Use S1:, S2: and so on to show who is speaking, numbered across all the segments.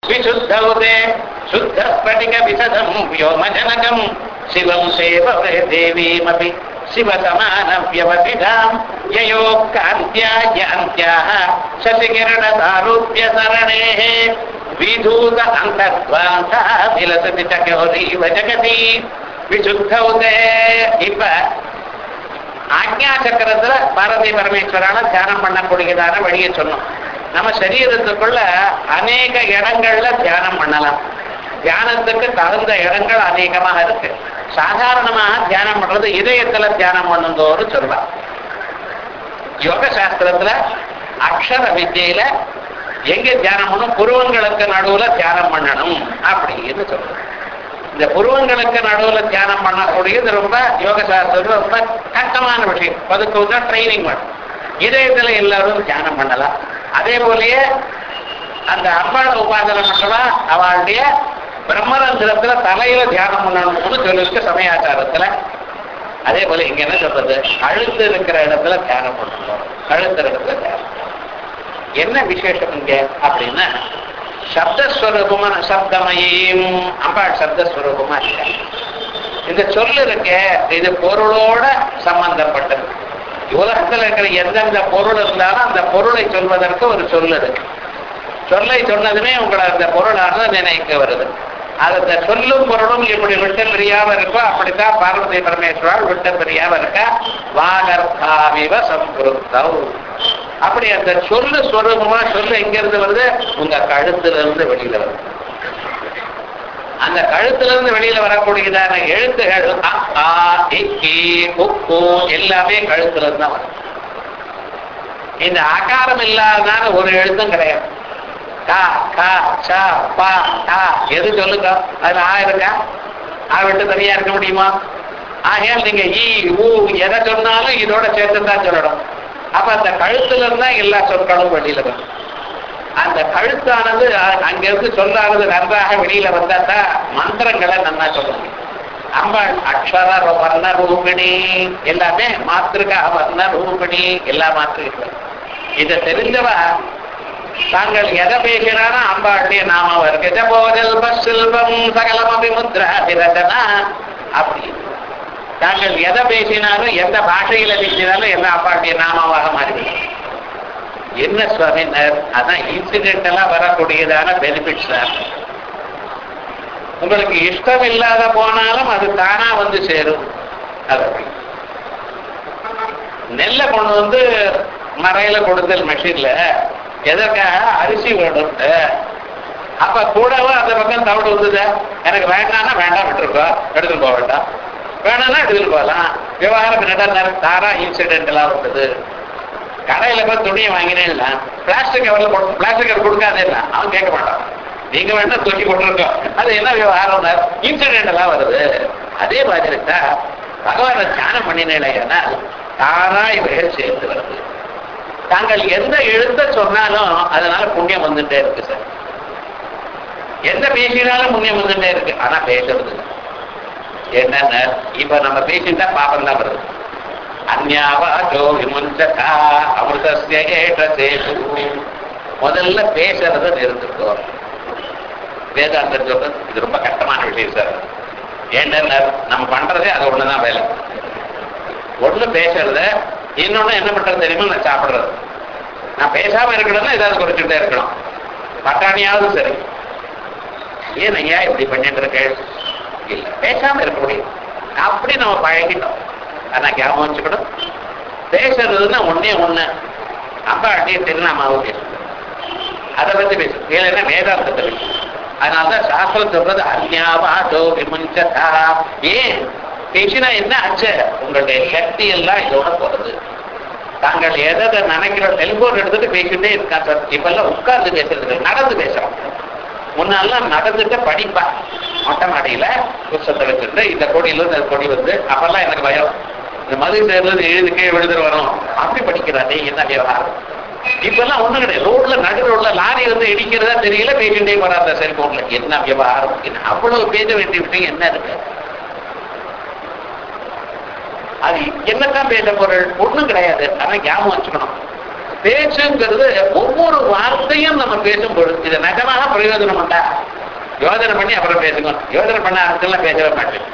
S1: विशुद्धौते शुद्धस्फटिकविशदं व्योमजनकं शिवं सेववे देवीमपि शिवसमानव्यवसिधां ययोक्कान्त्यायान्त्याः शशिकिरणसारूप्य सरणेः विधूत अन्तर्ध्वान्तः विलसति चकोरीव जगति விசுத்தவுதே இப்ப ஆக்ஞா சக்கரத்துல பாரதி பரமேஸ்வரான தியானம் பண்ணக்கூடியதான வழியை சொன்னோம் நம்ம சரீரத்துக்குள்ள அநேக இடங்கள்ல தியானம் பண்ணலாம் தியானத்துக்கு தகுந்த இடங்கள் அநேகமாக இருக்கு சாதாரணமாக தியானம் பண்றது இதயத்துல தியானம் பண்ணுங்கோன்னு சொல்லலாம் யோக சாஸ்திரத்துல அக்ஷர வித்தியில எங்க தியானம் பண்ணும் புருவங்களுக்கு நடுவுல தியானம் பண்ணணும் அப்படின்னு சொல்றோம் இந்த புருவங்களுக்கு நடுவுல தியானம் பண்ணக்கூடியது ரொம்ப யோக சாஸ்திரத்துல ரொம்ப கஷ்டமான விஷயம் அதுக்கு வந்து ட்ரைனிங் வேணும் இதயத்துல எல்லாரும் தியானம் பண்ணலாம் அதே போலயே அந்த அம்பாள உபாசனை பண்ணலாம் அவளுடைய பிரம்மரந்திரத்துல தலையில தியானம் பண்ணணும்னு சொல்லிருக்கு சமயாச்சாரத்துல அதே போல இங்க என்ன சொல்றது கழுத்து இருக்கிற இடத்துல தியானம் பண்ணணும் கழுத்து இடத்துல தியானம் என்ன விசேஷம் இங்க அப்படின்னா சப்தஸ்வரூபமா சப்தமயம் அம்பாள் சப்தஸ்வரூபமா இருக்க இந்த சொல்லு இருக்க இது பொருளோட சம்பந்தப்பட்டது உலகத்துல இருக்கிற எந்தெந்த பொருள் இருந்தாலும் அந்த பொருளை சொல்வதற்கு ஒரு சொல் இருக்கு சொல்லை சொன்னதுமே உங்களை அந்த பொருளானது நினைக்க வருது அது அந்த சொல்லும் பொருளும் இப்படி விட்டு பிரியாம இருக்கோ அப்படித்தான் பார்வதி பரமேஸ்வரால் விட்டு பிரியாம இருக்க வாகர்காவிவ சம்புருத்தம் அப்படி அந்த சொல்லு ஸ்வரூபமா சொல்லு எங்க இருந்து வருது உங்க கழுத்துல இருந்து வெளியில வருது அந்த கழுத்துல இருந்து வெளியில வரக்கூடியதான எழுத்துகள் அ, ஆ, இ, கி, உ, உ எல்லாமே கழுத்துல இருந்து தான் வரும் இந்த ஆகாரம் இல்லாததான ஒரு எழுத்தும் கிடையாது கா கா சா பா டா எது சொல்லுங்க அதுல ஆ இருக்கா ஆ விட்டு தனியா இருக்க முடியுமா ஆகையால் நீங்க ஈ ஊ எதை சொன்னாலும் இதோட சேர்த்து தான் சொல்லணும் அப்ப அந்த கழுத்துல இருந்தா எல்லா சொற்களும் வெளியில வரும் அந்த கழுத்தானது அ- அங்கிருந்து சொல்லானது நன்றாக வெளியில வந்தா தான் மந்திரங்களை நன்னா சொல்லணும் அம்பாள் அக்ஷர வர்ண ரூபிணி எல்லாமே மாத்திருக்கா வர்ண ரூபிணி எல்லா மாத்திருக்கள் இதை தெரிஞ்சவ தாங்கள் எதை பேசினாரோ அம்பாளுடைய நாமம் இருக்கு ஜபோதல் செல்வம் சகலம் அபிமுத்ரா பிரதனா அப்படி தாங்கள் எதை பேசினாலும் எந்த பாஷையில பேசினாலும் எந்த அம்பாளுடைய நாமாவாக மாறி என்ன சுவாமினர் அதான் இன்சிடென்டலா வரக்கூடியதான பெனிஃபிட்ஸ் தான் உங்களுக்கு இஷ்டம் இல்லாத போனாலும் அது தானா வந்து சேரும் அது அப்படி. நெல்லை கொண்டு வந்து மறையில கொடுத்தல் மெஷின்ல எதற்காக அரிசி வேணும் அப்ப கூடவா அந்த பக்கம் தவிடு வந்தது எனக்கு வேண்டாம்னா வேண்டாம் விட்டுருக்கோ எடுத்துட்டு போக வேண்டாம் வேணாம்னா எடுத்துட்டு போகலாம் விவகாரம் என்னடா தாரா இன்சிடென்ட் எல்லாம் வந்தது கடையில போய் துணியை வாங்கினேன்னா பிளாஸ்டிக் கவர்ல போட்டு பிளாஸ்டிக் கவர் கொடுக்காதேன்னா அவன் கேட்க மாட்டான் நீங்க வேணா தூக்கி போட்டிருக்கோம் அது என்ன விவகாரம் இன்சிடென்ட் எல்லாம் வருது அதே மாதிரி தான் பகவானை தியானம் பண்ணினேன்னா தானா இவைகள் சேர்ந்து வருது தாங்கள் எந்த எழுத்த சொன்னாலும் அதனால புண்ணியம் வந்துட்டே இருக்கு சார் எந்த பேசினாலும் புண்ணியம் வந்துட்டே இருக்கு ஆனா பேசுறது இல்ல. என்னன்னா இப்ப நம்ம பேசிட்டா பாபம் தான் வருது அந்யாவாச்சோ விமுஞ்சகா அமிர்தஸ்ய ஏற்றசேது முதல்ல பேசுறத நிறுத்துக்கோ வேதாந்தம் சொல்றது இது ரொம்ப கஷ்டமான விஷயம் சார் ஏன்னா நம்ம பண்றதே அது ஒண்ணுதான் வேலை ஒண்ணு பேசுறத இன்னொன்னு என்ன பண்றது தெரியுமா நான் சாப்பிடுறது நான் பேசாம இருக்கணும்னா ஏதாவது குறைச்சுட்டே இருக்கணும் பட்டாணியாவது சரி ஏன் ஐயா இப்படி பண்ணிட்டு இருக்க இல்ல பேசாம இருக்க முடியும் அப்படி நம்ம பழகிட்டோம் ஆனா ஞாபகம் வச்சுக்கணும் பேசுறதுன்னா ஒண்ணே ஒண்ணு அப்பா அட்டிய திருநாமாவை பேசுறது அதை பத்தி பேசும் இல்லைன்னா வேதாந்தத்தை பேசும் அதனாலதான் சாஸ்திரம் சொல்றது அந்யாவாதோ விமுஞ்சதா ஏன் பேசினா என்ன ஆச்சு உங்களுடைய சக்தி எல்லாம் இதோட போறது தாங்கள் எதை நினைக்கிற டெலிபோன் எடுத்துட்டு பேசிட்டே இருக்கா சார் இப்பெல்லாம் உட்கார்ந்து பேசுறது இல்லை, நடந்து பேசுறோம் முன்னாலாம் நடந்துட்டு படிப்பா மொட்டை மாடியில புத்தகத்தை வச்சுட்டு இந்த கொடியில இருந்து அந்த கொடி வந்து அப்பெல்லாம் எனக்கு பயம் இந்த மது சேர்ந்து எழுதுக்கே விழுதுட்டு வரும் அப்படி படிக்கிறானே என்ன விவகாரம் இப்பெல்லாம் ஒண்ணும் கிடையாது ரோட்ல நடு ரோட்ல லாரி வந்து இடிக்கிறதா தெரியல பேசிட்டே போறா அந்த செல்போன்ல என்ன விவகாரம் என்ன அவ்வளவு பேச வேண்டிய விஷயம் என்ன இருக்கு அது என்னத்தான் பேச பொருள் ஒண்ணும் கிடையாது ஆனா ஞாபகம் வச்சுக்கணும் பேச்சுங்கிறது ஒவ்வொரு வார்த்தையும் நம்ம பேசும் பொழுது இது நிஜமாக பிரயோஜனம் உண்டா யோஜனை பண்ணி அப்புறம் பேசுங்க யோஜனை பண்ண ஆரம்பிச்சுலாம் பேசவே மாட்டேன்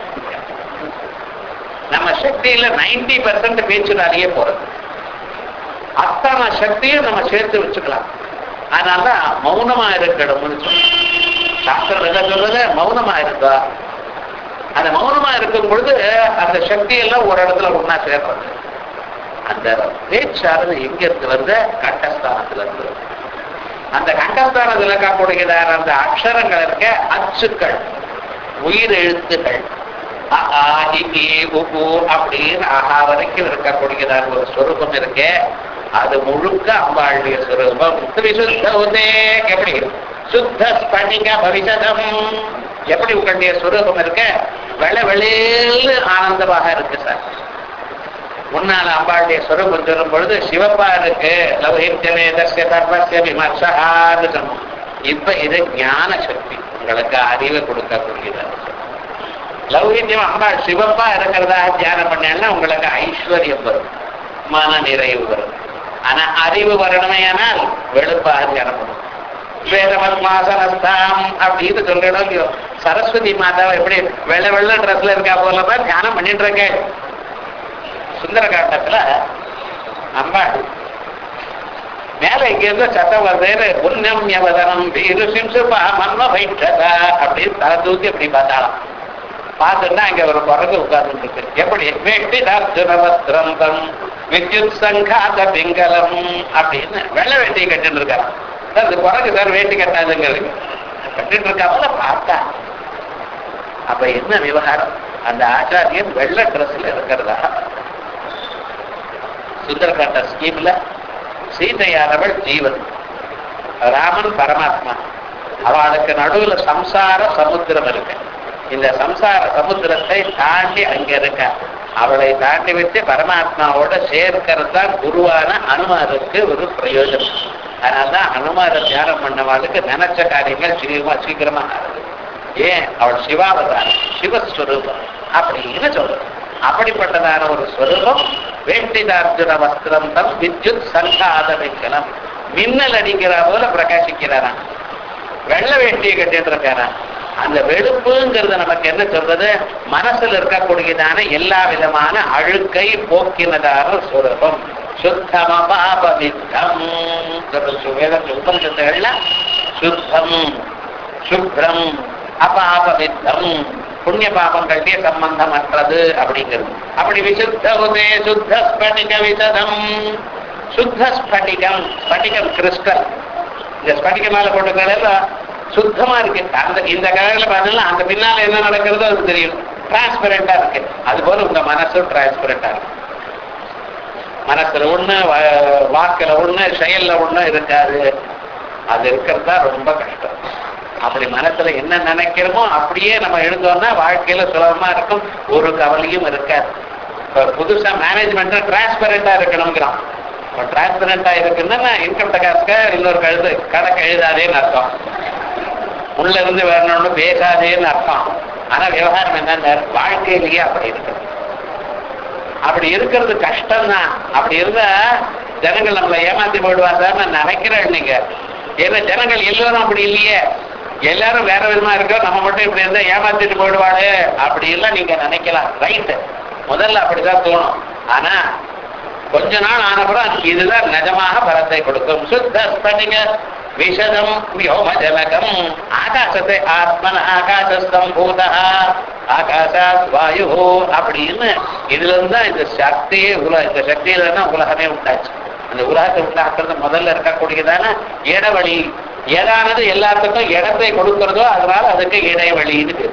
S1: நம்ம சக்தியில நைன்டி பர்சன்ட் பேச்சுனாலேயே போறது அத்தனை சக்தியும் நம்ம சேர்த்து வச்சுக்கலாம் அதனாலதான் மௌனமா இருக்கணும்னு சொல்லி சாஸ்திரம் என்ன சொல்றது மௌனமா இருக்கா அந்த மௌனமா இருக்கும் பொழுது அந்த சக்தி எல்லாம் ஒரு இடத்துல ஒன்னா சேர்றது அந்த பேச்சானது எங்க இருந்து வந்து கண்டஸ்தானத்துல இருந்து வருது. அந்த கண்டஸ்தானத்துல இருக்கக்கூடியதான அந்த அக்ஷரங்கள் இருக்க அச்சுக்கள் உயிர் எழுத்துக்கள் அ, ஆ, இ, ஈ, உ, ஊ அப்படின்னு ஆஹா வரைக்கும் இருக்கக்கூடியதான ஒரு ஸ்வரூபம் இருக்கே அது முழுக்க அம்பாளுடைய ஸ்வரூபம் விசுத்த உதே எப்படி சுத்த ஸ்படிக பவிஷதம் எப்படி உங்களுடைய ஸ்வரூபம் இருக்க வெள வெளியில் ஆனந்தமாக இருக்கு சார் முன்னால அம்பாளுடைய ஸ்வரூபம் சொல்லும் பொழுது சிவப்பா இருக்கு லௌகித்தமே தஸ்ய தர்மஸ்ய விமர்சகான்னு சொன்னோம் இப்ப இது ஞான சக்தி உங்களுக்கு அறிவை கொடுக்கக்கூடியது லௌகித்யம் அம்பாள் சிவப்பா இருக்கிறதா தியானம் பண்ணேன்னா உங்களுக்கு ஐஸ்வர்யம் வரும் மன நிறைவு வரும் ஆனா அறிவு வரணுமே ஆனால் வெளுப்பாக தியானம் பண்ணும் வேதமத்மாசனஸ்தாம் அப்படின்னு சொல்றோம் இல்லையோ சரஸ்வதி மாதாவை எப்படி வெள்ளை வெள்ளை ட்ரெஸ்ல இருக்கா போல தான் தியானம் பண்ணிட்டு இருக்கேன் சுந்தரகாண்டத்துல அம்பாள் மேல இங்க இருந்து சத்தம் வருது புண்ணியம் யவதனம் வீரு சிம்சுபா மன்ம வைட்டதா அப்படின்னு தலை தூக்கி அப்படி பார்த்தாலாம் பார்த்துன்னா அங்க ஒரு குரங்கு உட்கார்ந்து இருக்கு எப்படி வெட்டி வஸ்திரம் வித்யுத் சங்காத பிங்கலம் அப்படின்னு வெள்ளை வேட்டி கட்டிட்டு இருக்காரு சார் இந்த குரங்கு சார் வேட்டி கட்டாதுங்கிறது கட்டிட்டு இருக்காமல பார்த்தா அப்ப என்ன விவகாரம் அந்த ஆச்சாரியன் வெள்ளை ட்ரெஸ்ல இருக்கிறதா சுந்தரகாண்ட ஸ்கீம்ல சீதையானவள் ஜீவன் ராமன் பரமாத்மா அவளுக்கு நடுவுல சம்சார சமுத்திரம் இருக்கு இந்த சம்சார சமுத்திரத்தை தாண்டி அங்க இருக்க அவளை தாண்டி வச்சு பரமாத்மாவோட சேர்க்கிறது தான் குருவான அனுமாருக்கு ஒரு பிரயோஜனம் அதனால்தான் அனுமார தியானம் பண்ணவாளுக்கு நினைச்ச காரியங்கள் சீக்கிரமா சீக்கிரமா ஆகுது ஏன் அவள் சிவாவதாரம் சிவஸ்வரூபம் அப்படின்னு சொல்றது அப்படிப்பட்டதான ஒரு ஸ்வரூபம் வேட்டிதார்ஜுன வஸ்திரம் தம் வித்யுத் சங்காத வைக்கலாம் மின்னல் அடிக்கிற போல பிரகாசிக்கிறாராம் வெள்ளை வேட்டியை கட்டிட்டு இருக்காராம் அந்த வெளுப்புங்கிறது நமக்கு என்ன சொல்றது மனசுல இருக்கக்கூடியதான எல்லா விதமான அழுக்கை போக்கினதான சுரூபம் சுத்தமபாபவித்தம் வேதத்தில் உபனிஷத்துகள்ல சுத்தம் சுப்ரம் அபாபவித்தம் புண்ணிய பாபங்களுடைய சம்பந்தம் அற்றது அப்படிங்கிறது அப்படி விசுத்த உதே சுத்த ஸ்படிக விசதம் சுத்த ஸ்படிகம் ஸ்படிகம் கிறிஸ்டல் இந்த ஸ்படிக மேல போட்டுக்கிறதுல சுத்தமா இருக்கு அந்த இந்த கலர்ல பார்த்தீங்கன்னா அந்த பின்னால என்ன நடக்கிறதோ அது தெரியும் டிரான்ஸ்பரண்டா இருக்கு அது போல உங்க மனசும் டிரான்ஸ்பரண்டா இருக்கு மனசுல ஒண்ணு வா- வாக்குல ஒண்ணு செயல்ல ஒண்ணு இருக்காது அது இருக்கிறது தான் ரொம்ப கஷ்டம் அப்படி மனசுல என்ன நினைக்கிறோமோ அப்படியே நம்ம எழுந்தோம்னா வாழ்க்கையில சுலபமா இருக்கும் ஒரு கவலையும் இருக்காது இப்ப புதுசா மேனேஜ்மெண்ட் டிரான்ஸ்பரண்டா இருக்கணுங்கிறான் இப்போ டிரான்ஸ்பரண்டா இருக்குன்னா இன்கம் டேக்ஸ்க்கு இன்னொரு கழுது கணக்கு எழுதாதேன்னு அர்த்தம் உள்ள இருந்து வரணும்னு பேசாதேன்னு அர்த்தம் ஆனா விவகாரம் என்னன்னா வாழ்க்கையிலேயே அப்படி இருக்கு அப்படி இருக்கிறது கஷ்டம்தான் அப்படி இருந்தா ஜனங்கள் நம்மளை ஏமாத்தி போயிடுவாங்கன்னு நான் நினைக்கிறேன் நீங்க ஏன்னா ஜனங்கள் எல்லாரும் அப்படி இல்லையே எல்லாரும் வேற விதமா இருக்கோம் நம்ம மட்டும் இப்படி இருந்தா ஏமாத்திட்டு போயிடுவாளே அப்படி எல்லாம் நீங்க நினைக்கலாம் ரைட்டு முதல்ல அப்படிதான் தோணும் ஆனா கொஞ்ச நாள் ஆனப்புறம் இதுதான் நிஜமாக பலத்தை கொடுக்கும் சுத்த ஸ்படிக விஷதம் வியோமஜனகம் ஆகாசத்தை ஆத்மன ஆகாசஸ்தம் பூதா ஆகாசாத் வாயு அப்படின்னு இதுல இருந்து தான் இந்த சக்தியே உலக இந்த சக்தியில தான் உலகமே உண்டாச்சு அந்த உலகத்தை உண்டாக்குறது முதல்ல இருக்கக்கூடியதான இடவழி எதானது எல்லாத்துக்கும் இடத்தை கொடுக்கிறதோ அதனால அதுக்கு இடைவெளின்னு பேரு.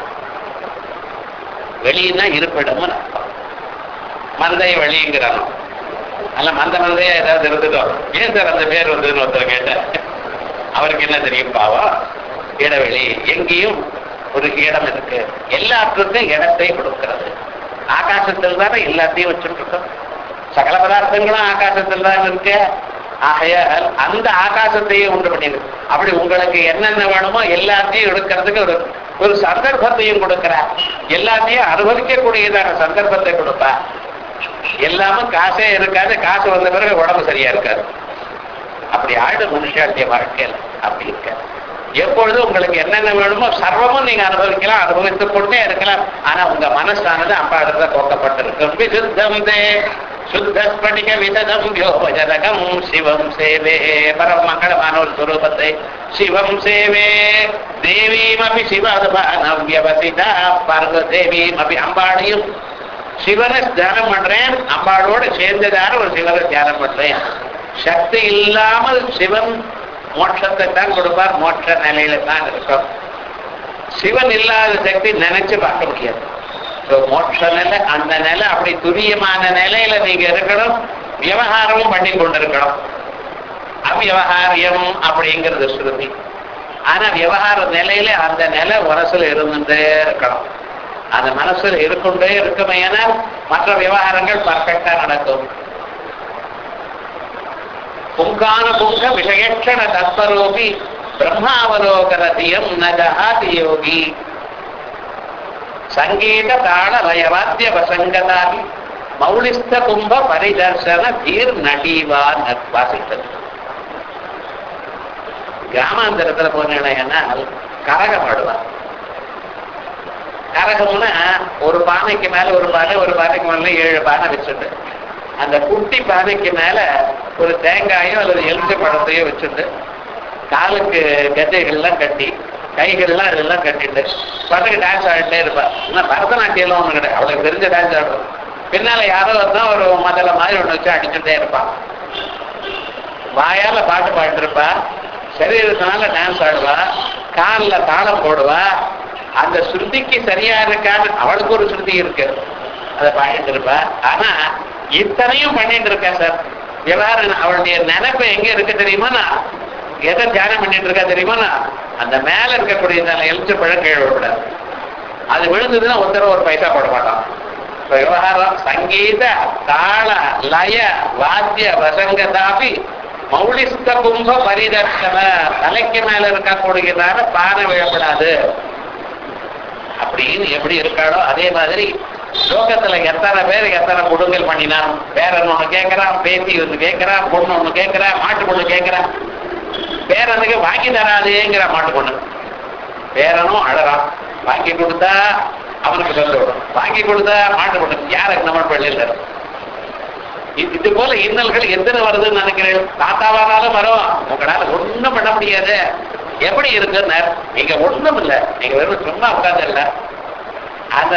S1: வெளின்னா இருப்பிடம்னு அர்த்தம் மந்தை வழிங்கிறானோ அல்ல மந்த மந்தையா ஏதாவது இருந்ததோ ஏன் சார் அந்த பேர் வந்ததுன்னு ஒருத்தர் கேட்டேன் அவருக்கு என்ன தெரியும் பாவம் இடைவெளி எங்கேயும் ஒரு இடம் இருக்கு எல்லாத்துக்கும் இடத்தை கொடுக்கிறது ஆகாசத்தில் தானே எல்லாத்தையும் வச்சுருக்கோம் சகல பதார்த்தங்களும் ஆகாசத்தில் தான் இருக்கு ஆகையால் அந்த ஆகாசத்தையே உண்டு பண்ணிருக்கு அப்படி உங்களுக்கு என்னென்ன வேணுமோ எல்லாத்தையும் எடுக்கிறதுக்கு ஒரு ஒரு சந்தர்ப்பத்தையும் கொடுக்கிறார் எல்லாத்தையும் அனுபவிக்கக்கூடியதான சந்தர்ப்பத்தை கொடுப்பார் எல்லாமே காசே இருக்காது காசு வந்த பிறகு உடம்பு சரியா இருக்காது அப்படி ஆயிடும் மனுஷாட்டிய வாழ்க்கையில அப்படி இருக்க எப்பொழுதும் உங்களுக்கு என்னென்ன வேணுமோ சர்வமும் நீங்க அனுபவிக்கலாம் அனுபவித்துக் கொண்டே இருக்கலாம் ஆனா உங்க மனசானது அம்பாடுறத போக்கப்பட்டிருக்கும் விசுத்தம் தே சுத்த ஸ்படிக விததம் யோபஜனகம் சிவம் சேவே பரமங்களமான ஒரு சுரூபத்தை சிவம் சேவே தேவீம் அபி சிவனுபானவியவசிதா பார்வ தேவீம் அபி அம்பாளையும் சிவனை தியானம் பண்றேன் அம்பாளோட சேர்ந்ததான ஒரு சிவனை தியானம் பண்றேன் சக்தி இல்லாமல் சிவன் மோட்சத்தை தான் கொடுப்பார் மோட்ச நிலையில தான் இருக்கும் சிவன் இல்லாத சக்தி நினைச்சு பார்க்க முடியாது So, மோட்ச நிலை அந்த நிலை அப்படி துரியமான நிலையில நீங்க இருக்கணும் விவகாரமும் பண்ணி கொண்டிருக்கணும் அவ்வியவகாரியம் அப்படிங்கிறது ஸ்ருதி ஆனா விவகார நிலையில அந்த நிலை மனசுல இருந்துட்டே இருக்கணும் அந்த மனசுல இருக்கொண்டே இருக்குமே மற்ற விவகாரங்கள் பர்ஃபெக்டா நடக்கும் புங்கான புங்க விஷயக்ஷண தத்பரோபி பிரம்மாவலோகரதியம் நஜாதி யோகி சங்கீத தாள லயவாத்திய வசங்கதாகி மௌலிஸ்த கும்ப பரிதர்சன தீர் நடீவா வாசித்தது கிராமாந்தரத்துல போனேன்னா கரகம் ஆடுவார் கரகம்னா ஒரு பானைக்கு மேல ஒரு பானை ஒரு பானைக்கு மேல ஏழு பானை வச்சுட்டு அந்த குட்டி பானைக்கு மேல ஒரு தேங்காயோ அல்லது எலுமிச்சை பழத்தையோ வச்சுட்டு காலுக்கு கஜைகள்லாம் கட்டி கைகள்லாம் இதெல்லாம் கட்டிட்டு பசங்க டான்ஸ் ஆடிட்டே இருப்பா ஆனால் பரதநாட்டியெல்லாம் ஒண்ணு கிடையாது அவளுக்கு தெரிஞ்ச டான்ஸ் ஆடுவோம் பின்னால யாரோ தான் ஒரு மதல மாதிரி ஒண்ணு வச்சு அடிச்சுட்டே இருப்பான் வாயால பாட்டு பாடிருப்பா சரீரத்தினால டான்ஸ் ஆடுவா காலில் தாளம் போடுவா அந்த ஸ்ருதிக்கு சரியா இருக்கான்னு அவளுக்கு ஒரு ஸ்ருதி இருக்கு அதை பாடிட்டு இருப்பா ஆனா இத்தனையும் பண்ணிட்டு இருக்கா சார் விவகாரம் அவளுடைய நினைப்பு எங்க இருக்கு தெரியுமாண்ணா எதை தியானம் பண்ணிட்டு இருக்கா தெரியுமாண்ணா அந்த மேல இருக்கக்கூடிய அந்த எழுச்ச பழம் கீழே விடக்கூடாது அது விழுந்ததுன்னா ஒருத்தர ஒரு பைசா போட மாட்டான் இப்ப விவகாரம் சங்கீத தாள லய வாத்திய வசங்கதாபி மௌலிஸ்த கும்ப பரிதர்சன தலைக்கு மேல இருக்கக்கூடியதான பானை விழப்படாது அப்படின்னு எப்படி இருக்காளோ அதே மாதிரி லோகத்துல எத்தனை பேர் எத்தனை கொடுங்கல் பண்ணினான் பேரன் ஒண்ணு கேட்கறான் பேத்தி ஒண்ணு கேட்கறான் பொண்ணு ஒண்ணு கேட்கறான் மாட்டு பொண்ணு கேட்கறான் பேரனுக்கு வாங்கி தராதேங்கிற மாட்டு பொண்ணு பேரனும் அழறான் வாங்கி கொடுத்தா அவனுக்கு சந்தோஷம் வாங்கி கொடுத்தா மாட்டு பொண்ணு யாருக்கு நம்ம பள்ளியில் இது இது போல இன்னல்கள் எத்தனை வருதுன்னு நினைக்கிறேன் தாத்தாவானாலும் வரும் உங்களால ஒண்ணும் பண்ண முடியாது எப்படி இருக்குன்னு நீங்க ஒண்ணும் இல்ல நீங்க வெறும் சும்மா உட்கார்ந்து இல்ல அந்த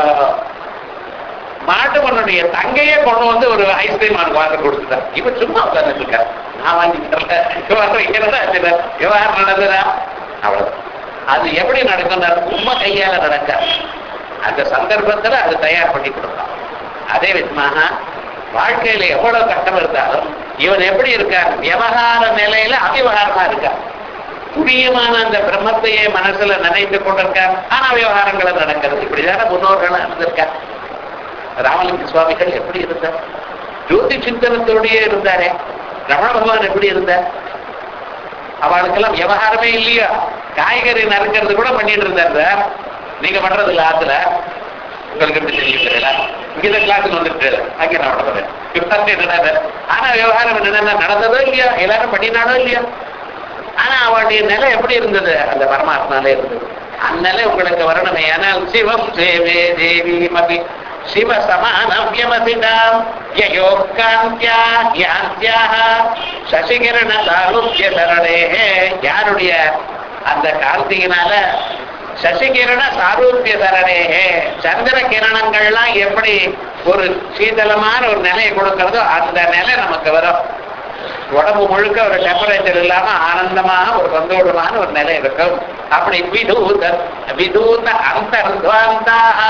S1: மாட்டு பொண்ணுடைய தங்கையே கொண்டு வந்து ஒரு ஐஸ்கிரீம் அவனுக்கு வாங்க கொடுத்துட்டா இவன் சும்மா உட்கார்ந்துட்டு இருக்கா நான் வாங்கி தரல இவன் வைக்கிறதா விவகாரம் நடந்ததா அவ்வளவு அது எப்படி நடக்கும்னா உண்மை கையால நடக்க அந்த சந்தர்ப்பத்துல அது தயார் பண்ணி கொடுப்பான் அதே விதமாக வாழ்க்கையில எவ்வளவு கஷ்டம் இருந்தாலும் இவன் எப்படி இருக்கான் விவகார நிலையில அவிவகாரமா இருக்கான் துரியமான அந்த பிரம்மத்தையே மனசுல நினைத்து கொண்டிருக்கார் ஆனா விவகாரங்களை நடக்கிறது இப்படிதான முன்னோர்கள் இருந்திருக்கார் ராமலிங்க சுவாமிகள் எப்படி இருந்தார் ஜோதி சிந்தனத்தோடயே இருந்தாரே ரமண பகவான் எப்படி இருந்தார் அவளுக்கெல்லாம் விவகாரமே இல்லையா காய்கறி நறுக்கிறது கூட பண்ணிட்டு இருந்தார் சார் நீங்க பண்றது இல்ல ஆத்துல உங்களுக்கு எப்படி தெரியும் தெரியல இங்க கிளாஸுக்கு வந்துட்டு அங்கே நான் பண்ணுறேன் ஆனா விவகாரம் என்னென்ன நடந்ததோ இல்லையா எல்லாரும் பண்ணினாலோ இல்லையா ஆனா அவளுடைய நிலை எப்படி இருந்தது அந்த பரமாத்மாலே இருந்தது அந்நிலை உங்களுக்கு வரணுமே ஆனால் சிவம் சேவே தேவி மபி சிவ சமானவியமதிடாம் யோகாந்தியா யாந்தியாக சசிகிரண சாருக்கிய சரணே யாருடைய அந்த காந்தியினால சசிகிரண சாரூபிய தரணே சந்திர கிரணங்கள்லாம் எப்படி ஒரு சீதளமான ஒரு நிலையை கொடுக்கிறதோ அந்த நிலை நமக்கு வரும் உடம்பு முழுக்க ஒரு டெம்பரேச்சர் இல்லாம ஆனந்தமாக ஒரு சந்தோஷமான ஒரு நிலை இருக்கும் அப்படி விதூத விதூத அந்தர்துவந்தாக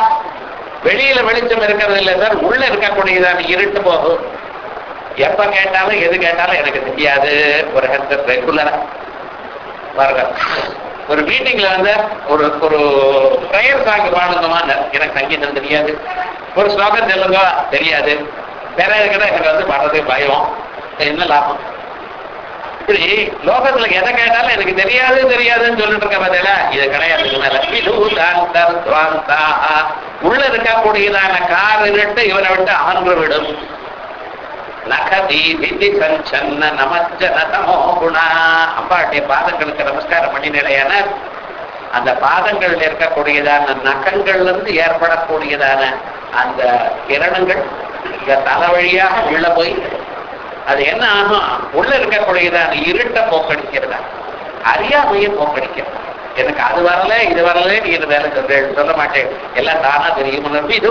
S1: வெளியில வெளிச்சம் இருக்கிறது இல்லை சார் உள்ள இருக்கக்கூடியதான இருட்டு போகும் எப்ப கேட்டாலும் எது கேட்டாலும் எனக்கு தெரியாது ஒரு ஹெல்த் ரெகுலரா பாருங்க ஒரு மீட்டிங்ல வந்து ஒரு ஒரு ப்ரேயர் சாங் பாடுங்கம்மான்னு எனக்கு சங்கீதம் தெரியாது ஒரு ஸ்லோகம் சொல்லுங்க தெரியாது வேற இருக்கிற எனக்கு வந்து பாடுறதுக்கு பயம் என்ன லாபம் இப்படி லோகத்துல எதை கேட்டாலும் எனக்கு தெரியாது தெரியாதுன்னு சொல்லிட்டு இருக்க பதில இது கிடையாது மேல உள்ள இருக்கக்கூடியதான கார் இருட்டு இவனை விட்டு அகன்று விடும் நகதீதி சஞ்சன்ன நமஜன தமோ குணா அம்பாளுடைய பாதங்களுக்கு நமஸ்காரம் பண்ணினடையான அந்த பாதங்கள்ல இருக்கக்கூடியதான நகங்கள்ல இருந்து ஏற்படக்கூடியதான அந்த கிரணங்கள் இந்த தலை வழியாக உள்ள போய் அது என்ன ஆகும் உள்ள இருக்கக்கூடியதான இருட்டை போக்கடிக்கிறதா அறியாமையை போக்கடிக்கிறது எனக்கு அது வரல இது வரல நீ இது வேலை சொல்ற சொல்ல மாட்டேன் எல்லாம் தானா தெரியும்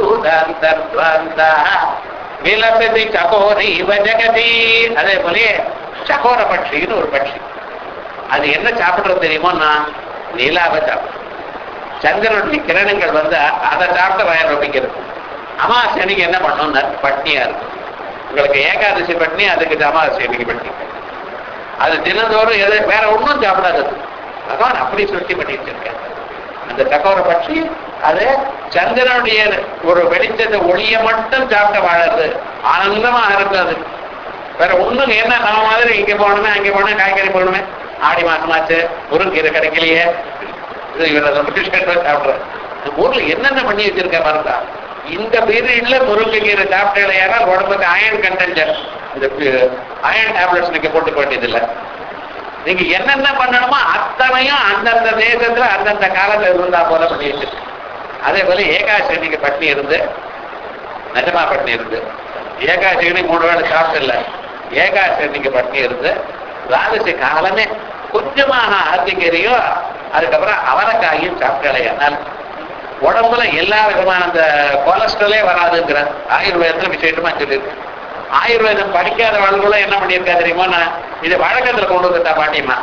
S1: விலசதி சகோரி ஜகதி அதே போலயே சகோர பட்சின்னு ஒரு பட்சி அது என்ன சாப்பிடுறது தெரியுமோ நான் நீலாவை சாப்பிடும் சந்திரனுடைய கிரணங்கள் வந்து அதை சாப்பிட்ட வயர் ரொப்பிக்கிறது அமாவாசை அன்னைக்கு என்ன பண்ணணும்னா பட்னியா இருக்கும் உங்களுக்கு ஏகாதசி பட்னி அதுக்கு அமாவாசை அன்னைக்கு பட்னி அது தினந்தோறும் எது வேற ஒன்றும் சாப்பிடாது பகவான் அப்படி சுருட்டி பண்ணி வச்சிருக்கேன் அந்த சக்கோர பட்சி அது சந்திரனுடைய ஒரு வெளிச்சத்தை ஒளிய மட்டும் சாப்பிட்ட வாழறது ஆனந்தமா இருக்காது வேற ஒண்ணும் என்ன நம்ம மாதிரி இங்க போகணுமே அங்க போகணும் காய்கறி போகணுமே ஆடி மாசமாச்சு முருங்கீரை கிடைக்கலையே இது இவரை சாப்பிடுறேன் இந்த ஊர்ல என்னென்ன பண்ணி வச்சிருக்க பாருங்க இந்த பீரியட்ல முருங்கைக்கீரை சாப்பிட்டா உடம்புக்கு அயன் கண்டென்ட் இந்த அயன் டேப்லெட்ஸ் நீங்க போட்டுக்க வேண்டியதில்லை நீங்க என்னென்ன பண்ணணுமோ அத்தனையும் அந்தந்த தேசத்துல அந்தந்த காலத்துல இருந்தா போல பண்ணி வச்சிருக்கு அதே போல ஏகாசி நீங்க பட்னி இருந்து நிஜமா பட்னி இருந்து ஏகாசி மூணு வேளை சாப்பிடல ஏகாசி நீங்க பட்னி இருந்து துவாதசி காலமே கொஞ்சமாக அத்திக்கீரையும் அதுக்கப்புறம் அவரைக்காயும் சாப்பிடலையானால் உடம்புல எல்லா விதமான அந்த கொலஸ்ட்ரலே வராதுங்கிற ஆயுர்வேதத்துல விசேஷமா சொல்லியிருக்கு ஆயுர்வேதம் படிக்காத வாழ்வுல என்ன பண்ணியிருக்கா தெரியுமா நான் இது வழக்கத்துல கொண்டு வந்துட்டா பாட்டியம்மா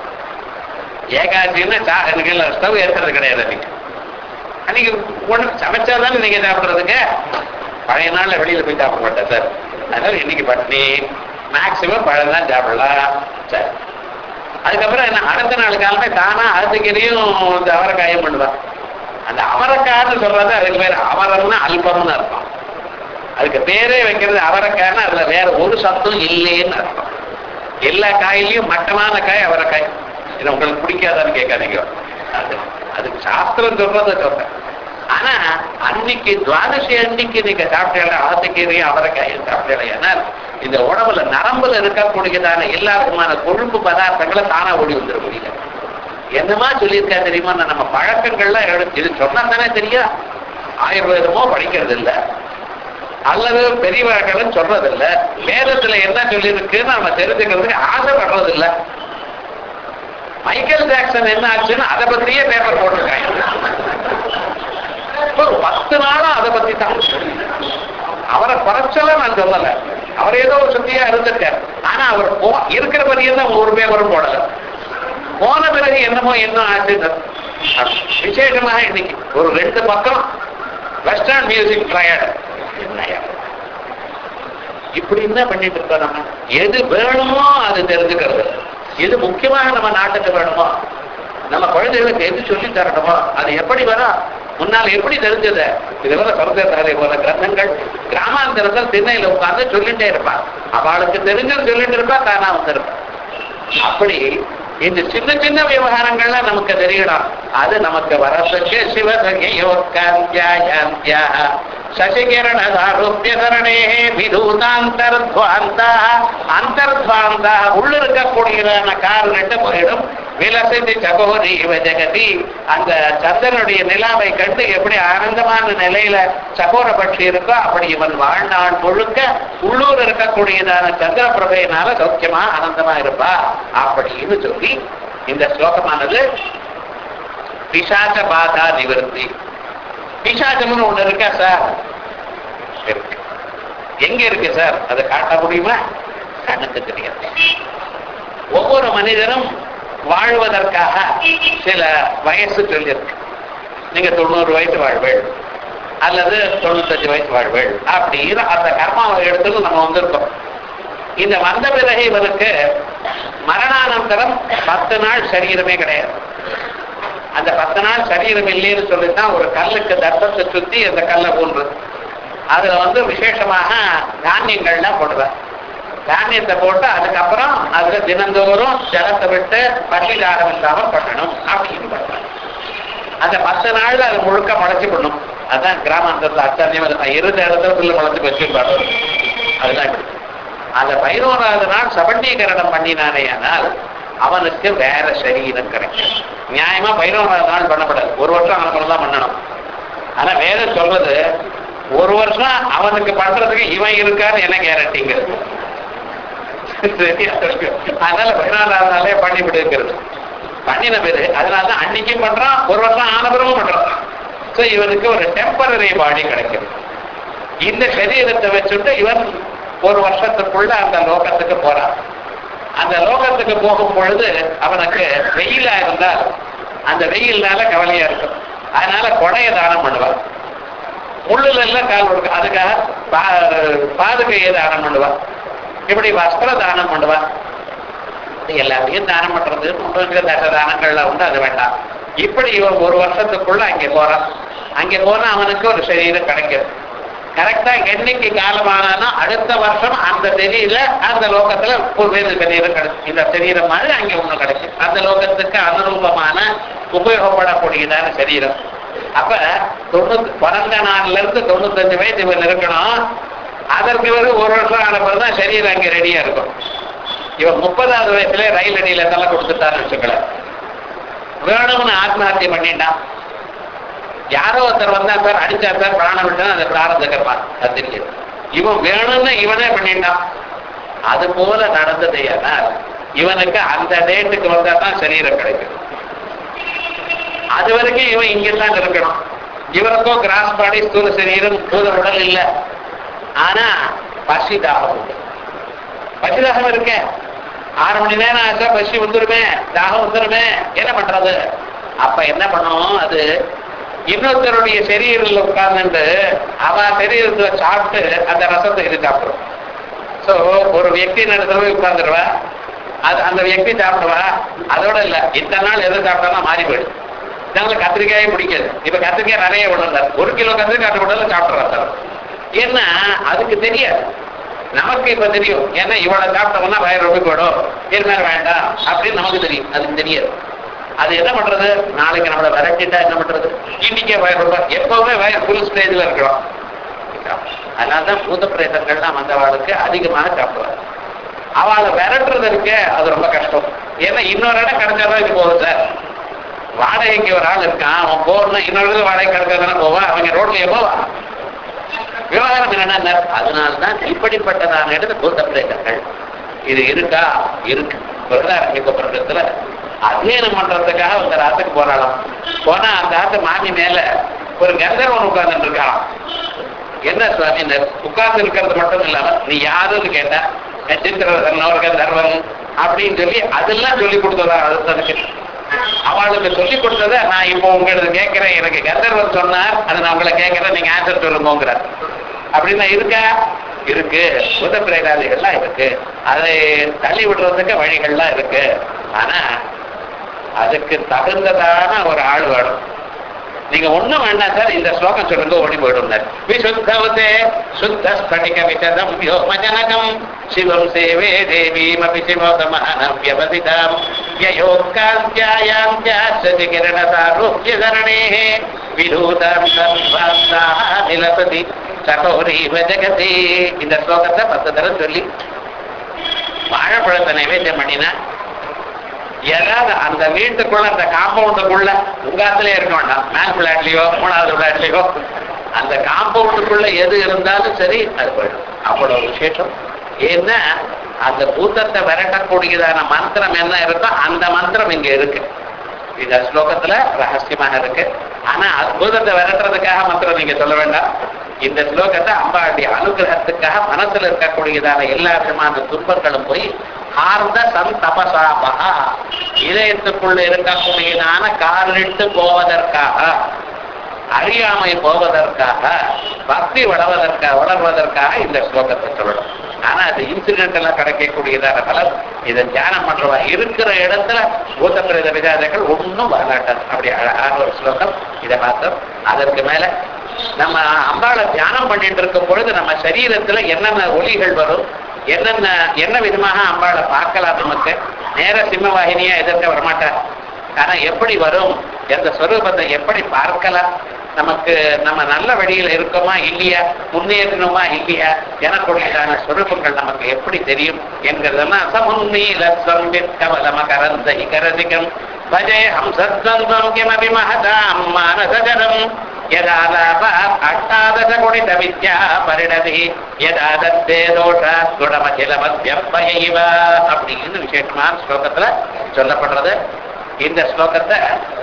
S1: ஏகாசின்னு சா எனக்கு இல்லை ஸ்டவ் ஏற்றுறது கிடையாது அன்னைக்கு அன்னைக்கு ஒன்று சமைச்சாதானே நீங்க சாப்பிட்றதுக்கு பழைய நாள்ல வெளியில போய் சாப்பிட மாட்டேன் சார் அதனால இன்னைக்கு பட்னி மேக்சிமம் பழம் தான் சாப்பிடலாம் சரி அதுக்கப்புறம் என்ன அடுத்த நாள் காலமே தானா அரிசிக்கீரையும் இந்த அவரைக்காயும் பண்ணுவான் அந்த அவரைக்காய்னு சொல்றது அதுக்கு பேர் அவரம்னா அல்பம்னு அர்த்தம் அதுக்கு பேரே வைக்கிறது அவரைக்காய்னா அதுல வேற ஒரு சத்தும் இல்லைன்னு அர்த்தம் எல்லா காயிலையும் மட்டமான காய் அவரைக்காய் இது உங்களுக்கு பிடிக்காதான்னு கேட்காதீங்க அது அதுக்கு சாஸ்திரம் சொல்றத சொல்றேன் ஆனா அன்னைக்கு துவாதசி அன்னைக்கு நீங்க சாப்பிட்டீங்க ஆத்துக்கீரையும் அவரைக்காயும் சாப்பிட்டீங்கன்னா இந்த உடம்புல நரம்புல இருக்கக்கூடியதான எல்லா விதமான கொழுப்பு பதார்த்தங்களை தானா ஓடி வந்துட முடியல என்னமா சொல்லியிருக்கா தெரியுமா நம்ம பழக்கங்கள்லாம் எடுத்து இது சொன்னா தானே தெரியும் ஆயுர்வேதமோ படிக்கிறது இல்ல அல்லது பெரியவர்களும் சொல்றது இல்ல வேதத்துல என்ன சொல்லியிருக்குன்னு நம்ம தெரிஞ்சுக்கிறதுக்கு ஆசைப்படுறது இல்ல மைக்கேல் ஜாக்சன் என்ன ஆச்சுன்னு அதை பத்தியே பேப்பர் போட்டிருக்காங்க ஒரு பத்து நாளா அதை பத்தி தான் அவரை குறைச்சல நான் சொல்லல அவர் ஏதோ ஒரு சுத்தியா இருந்திருக்காரு ஆனா அவர் போ இருக்கிற வரையும் தான் ஒரு பேப்பரும் போடல போன பிறகு என்னமோ என்ன ஆச்சுன்னு விசேஷமாக இன்னைக்கு ஒரு ரெண்டு பக்கம் வெஸ்டர்ன் மியூசிக் ட்ரையட் என்னையா இப்படி என்ன பண்ணிட்டு இருக்கோம் நம்ம எது வேணுமோ அது தெரிஞ்சுக்கிறது எது முக்கியமாக நம்ம நாட்டுக்கு வேணுமோ நம்ம குழந்தைகளுக்கு எது சொல்லி தரணுமோ அது எப்படி வரும் முன்னால் எப்படி தெரிஞ்சது இதுவரை சரதேசாலை போல கிரந்தங்கள் கிராமாந்தரத்தில் திண்ணையில உட்கார்ந்து சொல்லிட்டே இருப்பான் அவளுக்கு தெரிஞ்சது சொல்லிட்டு இருப்பா தானா வந்திருப்பான் அப்படி இந்த சின்ன சின்ன விவகாரங்கள்லாம் நமக்கு தெரியணும் அது நமக்கு வரத்துக்கு சிவசகையோ காந்தியா சசிகிரண சாரூபிய சரணே விதூதாந்தர்த்வாந்தா அந்தர்த்வாந்தா உள்ள இருக்கக்கூடியதான காரணத்தை போயிடும் விலசிந்து சகோரி இவ ஜெகதி அந்த சந்திரனுடைய நிலாவை கண்டு எப்படி ஆனந்தமான நிலையில சகோர பட்சி இருக்கோ அப்படி இவன் வாழ்நாள் முழுக்க உள்ளூர் இருக்கக்கூடியதான சந்திர பிரபையினால சௌக்கியமா ஆனந்தமா இருப்பா அப்படின்னு சொல்லி இந்த ஸ்லோகமானது பிசாச பாதா நிவர்த்தி பிசாசம்னு ஒண்ணு இருக்கா சார் இருக்கு எங்க இருக்கு சார் அதை காட்ட முடியுமா கண்ணுக்கு தெரியாது ஒவ்வொரு மனிதனும் வாழ்வதற்காக சில வயசு சொல்லியிருக்கு நீங்க தொண்ணூறு வயசு வாழ்வேள் அல்லது தொண்ணூத்தஞ்சு வயசு வாழ்வேள் அப்படின்னு அந்த கர்மாவை எடுத்து நம்ம வந்திருக்கோம் இந்த வந்த பிறகு இவனுக்கு மரணானந்தரம் பத்து நாள் சரீரமே கிடையாது அந்த பத்து நாள் சரீரம் இல்லைன்னு சொல்லித்தான் ஒரு கல்லுக்கு தர்ப்பத்தை சுத்தி அந்த கல்லை ஊன்றது அதுல வந்து விசேஷமாக தானியங்கள்லாம் போடுவேன் தானியத்தை போட்டு அதுக்கப்புறம் அதுல தினந்தோறும் ஜலத்தை விட்டு பள்ளிதாரம் இல்லாம பண்ணணும் அப்படின்னு பண்ணுவேன் அந்த பத்து நாள்ல அது முழுக்க முளைச்சு பண்ணும் அதான் கிராமாந்தரத்துல அச்சாரியம் இருந்த இடத்துல புல்லு முளைச்சு வச்சிருப்பாரு அதுதான் இப்படி அந்த பதினோராவது நாள் சபண்டீகரணம் பண்ணினானேயானால் அவனுக்கு வேற சரீரம் கிடைக்கும் நியாயமா பதினோராவது நாள் பண்ணப்படாது ஒரு வருஷம் அவனுக்கு தான் பண்ணணும் ஆனா வேதம் சொல்றது ஒரு வருஷம் அவனுக்கு பண்றதுக்கு இவன் இருக்கான்னு என்ன கேரண்டிங்க அதனால பதினாலாவது நாளே பண்ணி விடுங்கிறது பண்ணின பேரு அதனாலதான் அன்னைக்கும் பண்றான் ஒரு வருஷம் ஆன பிறகும் பண்றான் ஸோ இவனுக்கு ஒரு டெம்பரரி பாடி கிடைக்குது இந்த சரீரத்தை வச்சுட்டு இவன் ஒரு வருஷத்துக்குள்ள அந்த லோகத்துக்கு போறான் அந்த லோகத்துக்கு போகும் பொழுது அவனுக்கு வெயிலா இருந்தால் அந்த வெயில்னால கவலையா இருக்கும் அதனால கொடைய தானம் பண்ணுவான் முள்ளுல எல்லாம் கால் கொடுக்கும் அதுக்காக பா- பாதுகையை தானம் பண்ணுவான் இப்படி வஸ்திர தானம் பண்ணுவான் இது எல்லாத்தையும் தானம் பண்றது உங்களுக்கு தச தானங்கள்ல உண்டு அது வேண்டாம் இப்படி இவன் ஒரு வருஷத்துக்குள்ள அங்கே போறான் அங்கே போனா அவனுக்கு ஒரு சரீரம் கிடைக்கும் கரெக்டா என்னைக்கு காலமானாலும் அடுத்த வருஷம் அந்த தெரியல அந்த லோகத்துல ஒரு வேறு சரீரம் கிடைக்கும் இந்த சரீரம் மாதிரி அங்கே ஒண்ணு கிடைக்கும் அந்த லோகத்துக்கு அனுரூபமான உபயோகப்படக்கூடியதான சரீரம் அப்ப தொண்ணூத்தி பிறந்த நாள்ல இருந்து தொண்ணூத்தஞ்சு வயசு இவன் இருக்கணும் அதற்கு பிறகு ஒரு வருஷம் ஆன பிறகுதான் சரீரம் அங்கே ரெடியா இருக்கும் இவன் முப்பதாவது வயசுல ரயில் அடியில தலை கொடுத்துட்டான்னு வச்சுக்கல வேணும்னு ஆத்மஹத்தியை பண்ணிட்டான் யாரோ ஒருத்தர் வந்தா சார் அடிச்சா சார் பிராணம் விட்டா அந்த பிராரத கர்மா அது தெரியுது இவன் வேணும்னு இவனே பண்ணிட்டான் அது போல நடந்தது ஆனால் இவனுக்கு அந்த டேட்டுக்கு வந்தா தான் சரீரம் கிடைக்கும் அது வரைக்கும் இவன் இங்கதான் இருக்கணும் இவருக்கும் கிராஸ் பாடி ஸ்தூல சரீரம் ஸ்தூல உடல் இல்லை ஆனா பசி தாகம் உண்டு பசி தாகம் இருக்க ஆறு மணி நேரம் ஆச்சா பசி வந்துருமே தாகம் வந்துருமே என்ன பண்றது அப்ப என்ன பண்ணும் அது இன்னொருத்தருடைய சரீரில் உட்கார்ந்துட்டு அவ சரீரத்துல சாப்பிட்டு அந்த ரசத்தை இது சாப்பிடும் சோ ஒரு வியக்தி நடத்துல போய் உட்கார்ந்துருவா அது அந்த வியக்தி சாப்பிடுவா அதோட இல்ல இத்தனை நாள் எதை சாப்பிட்டாலும் மாறி போயிடும் இதனால கத்திரிக்காயே பிடிக்காது இப்ப கத்திரிக்காய் நிறைய விடல ஒரு கிலோ கத்திரிக்காய் விடல சாப்பிடுறா சார் ஏன்னா அதுக்கு தெரியாது நமக்கு இப்ப தெரியும் ஏன்னா இவ்வளவு சாப்பிட்டோம்னா வயிறு ரொம்ப போயிடும் இனிமேல் வேண்டாம் அப்படின்னு நமக்கு தெரியும் அதுக்கு தெரியாது அது என்ன பண்றது நாளைக்கு நம்மளை விரட்டிட்டா என்ன பண்றது இன்னைக்கே வயிறு ரொம்ப எப்பவுமே வயிறு ஃபுல் ஸ்டேஜ்ல இருக்கிறோம் அதனாலதான் பூத பிரேதங்கள்லாம் வந்தவாளுக்கு அதிகமாக சாப்பிடுவாங்க அவளை விரட்டுறது இருக்கு அது ரொம்ப கஷ்டம் ஏன்னா இன்னொரு இடம் கிடைச்சாதான் இது போகுது சார் வாடகைக்கு ஒரு ஆள் இருக்கான் அவன் போகணும் இன்னொரு இடத்துல வாடகை கிடைச்சாதானே போவான் அவங்க ரோட்லயே போவான் விவகாரம் என்னன்னா அதனால்தான் இப்படிப்பட்டதான இடத்துல பூத்த பிரேதங்கள் இது இருக்கா இருக்கு பிரதாரங்க பிரதத்துல அத்தியனம் பண்றதுக்காக அந்த ராத்துக்கு போறாளாம் போனா அந்த ஆத்து மாமி மேல ஒரு கந்தர்வன் உட்கார்ந்துட்டு இருக்காளாம் என்ன சுவாமி இந்த உட்கார்ந்து இருக்கிறது மட்டும் இல்லாம நீ யாருன்னு கேட்டா சித்திரவன் ஒரு கந்தர்வன் அப்படின்னு சொல்லி அதெல்லாம் சொல்லி கொடுத்ததா அதுக்கு அவளுக்கு சொல்லி கொடுத்ததை நான் இப்போ உங்களுக்கு கேட்கிறேன் எனக்கு கந்தர்வன் சொன்னார் அதை நான் உங்களை கேட்கிறேன் நீங்க ஆன்சர் சொல்லுங்கிறார் அப்படின்னா இருக்கா இருக்கு புத பிரேதாதிகள்லாம் இருக்கு அதை தள்ளி விடுறதுக்கு வழிகள்லாம் இருக்கு ஆனா அதுக்கு தகுந்ததான ஒரு ஆள் வேணும் நீங்க ஒண்ணும் வேண்டாம் சார் இந்த ஸ்லோகம் சொல்லுங்க ஓடி போயிடும் விசுத்தவதே சுத்த ஸ்படிக விசதம் வ்யோமஜனகம் சிவம் சேவே தேவீமபி சிவோதமானம் வியவசிதாம் யயோக்காந்தியாயாம் ஜாஸ்தி கிரணசாரூப்ய தரணேः விதூதாம் சர்வாந்தாः நிலபதி சகோரீவ ஜெகதி இந்த ஸ்லோகத்தை பத்து தரம் சொல்லி வாழைப்பழத்தை நைவேத்தியம் பண்ணினா ஏதாவது அந்த வீட்டுக்குள்ள அந்த காம்பவுண்டுக்குள்ள உங்காத்திலே இருக்க வேண்டாம் மேல் பிளாட்லயோ மூணாவது பிளாட்லயோ அந்த காம்பவுண்டுக்குள்ள எது இருந்தாலும் சரி அது போயிடும் அவ்வளவு விசேஷம் ஏன்னா அந்த பூத்தத்தை விரட்டக்கூடியதான மந்திரம் என்ன இருக்கோ அந்த மந்திரம் இங்க இருக்கு இந்த ஸ்லோகத்துல ரகசியமாக இருக்கு ஆனா அற்புதத்தை விரட்டுறதுக்காக மந்திரம் நீங்க சொல்ல வேண்டாம் இந்த ஸ்லோகத்தை அம்பாளுடைய அனுகிரகத்துக்காக மனசுல இருக்கக்கூடியதான எல்லா விதமான துன்பங்களும் போய் ஆர்ந்த சந்தபசாபா இதயத்துக்குள்ள இருக்கக்கூடியதான காரிட்டு போவதற்காக அறியாமை போவதற்காக பக்தி வளர்வதற்காக வளர்வதற்காக இந்த ஸ்லோகத்தை சொல்லணும் ஆனா அது இன்சிடென்ட் எல்லாம் கிடைக்கக்கூடியதான பலன் இதை தியானம் பண்றவா இருக்கிற இடத்துல பூத்த பிரேத விஜாதங்கள் ஒன்றும் வரலாட்டாது அப்படி அழகான ஒரு ஸ்லோகம் இதை பார்த்தோம் அதற்கு மேல நம்ம அம்பாளை தியானம் பண்ணிட்டு இருக்கும் பொழுது நம்ம சரீரத்துல என்னென்ன ஒலிகள் வரும் என்னென்ன என்ன விதமாக அம்பாளை பார்க்கலாம் நமக்கு நேர சிம்ம வாகினியா எதிர்க்க வரமாட்டார் ஆனா எப்படி வரும் எந்த ஸ்வரூபத்தை எப்படி பார்க்கலாம் நமக்கு நம்ம நல்ல வழியில இருக்கோமா இல்லையா முன்னேறணுமா இல்லையா எனக்குள்ளதான சொரூபங்கள் நமக்கு எப்படி தெரியும் என்கிறதெல்லாம் சமுன்னீலத்வம் விற்கவலம கரந்த இகரதிகம் பஜே ஹம்சத்வந்தம் கிமபி மகதாம் மானசஜனம் யதா லாபாத் அஷ்டாதச குணித வித்யா பரிணதி யதா தத்தே தோஷாத் குணமகிலமத்யப்பயைவ அப்படின்னு விசேஷமான ஸ்லோகத்துல சொல்லப்படுறது இந்த ஸ்லோகத்தை